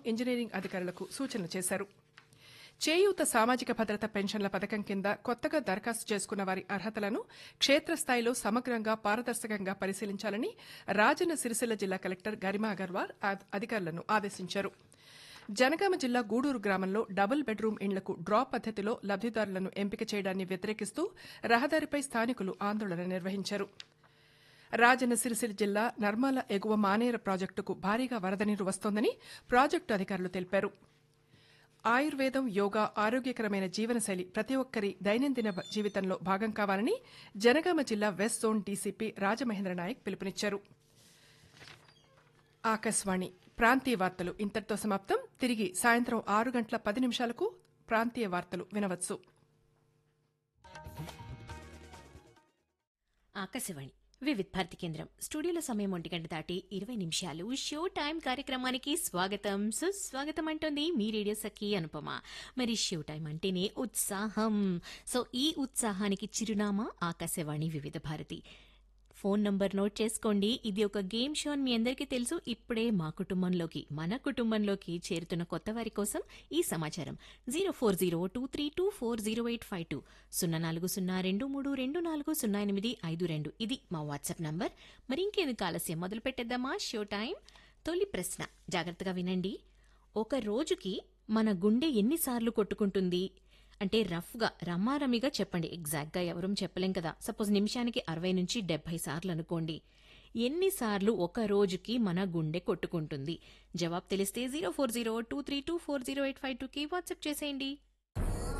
engineering అధికారులకు సూచనలు చేశారు చేయూత సామాజిక భద్రత పెన్షన్ల పథకం కింద కొత్తగా దరఖాస్తు చేసుకున్న వారి అర్హతలను క్షేత్రస్థాయిలో సమగ్రంగా పారదర్శకంగా పరిశీలించాలని రాజన్న సిరిసిల్ల జిల్లా కలెక్టర్ గరిమా అగర్వాల్ అధ్- అధికారులను ఆదేశించారు జనగామ జిల్లా గూడూరు గ్రామంలో డబుల్ బెడ్రూమ్ ఇండ్లకు డ్రా పద్దతిలో లబ్దిదారులను ఎంపిక చేయడాన్ని వ్యతిరేకిస్తూ రహదారిపై స్థానికులు ఆందోళన నిర్వహించారు రాజన్న సిరిసిల్ల జిల్లా నర్మాల ఎగువ మానేర ప్రాజెక్టుకు భారీగా వరద నీరు వస్తోందని ప్రాజెక్టు అధికారులు తెలిపారు ఆయుర్వేదం యోగా ఆరోగ్యకరమైన జీవనశైలి ప్రతి ఒక్కరి దైనందిన బ- జీవితంలో భాగం కావాలని జనగామ జిల్లా west zone DCP Rajamahendra Nayak పిలుపునిచ్చారు ఆకాశవాణి ప్రాంతీయ వార్తలు ఇంతటితో సమాప్తం తిరిగి సాయంత్రం ఆరు గంటల పది నిమిషాలకు ప్రాంతీయ వార్తలు వినవచ్చు ఆకాశవాణి వివిధ్ భారతి కేంద్రం స్టూడియోలో సమయం ఒంటి గంట దాటి ఇరవై నిమిషాలు షో టైం కార్యక్రమానికి స్వాగతం సుస్వాగతం అంటోంది మీ రేడియో సఖి అనుపమ మరి షో టైం అంటేనే ఉత్సాహం సో ఈ ఉత్సాహానికి చిరునామా ఆకాశవాణి వివిధ భారతి ఫోన్ నంబర్ నోట్ చేసుకోండి ఇది ఒక గేమ్ షో అని మీ అందరికీ తెలుసు ఇప్పుడే మా కుటుంబంలోకి మన కుటుంబంలోకి చేరుతున్న కొత్త వారి కోసం ఈ సమాచారం zero four zero two three two four zero eight five two సున్నా నాలుగు సున్నా రెండు మూడు రెండు నాలుగు సున్నా ఎనిమిది ఐదు రెండు ఇది మా వాట్సాప్ నంబర్ మరి ఇంకేందుకు ఆలస్యం మొదలు పెట్టేద్దామా షో టైం తొలి ప్రశ్న జాగ్రత్తగా వినండి ఒక రోజుకి మన గుండె ఎన్నిసార్లు కొట్టుకుంటుంది అంటే రఫ్గా రమ్మారమిగా చెప్పండి ఎగ్జాక్ట్గా ఎవరూ చెప్పలేం కదా సపోజ్ నిమిషానికి అరవై నుంచి డెబ్బై సార్లు అనుకోండి ఎన్నిసార్లు ఒక రోజుకి మన గుండె కొట్టుకుంటుంది జవాబు తెలిస్తే zero four zero two three two four zero eight five టూకి వాట్సాప్ చేసేయండి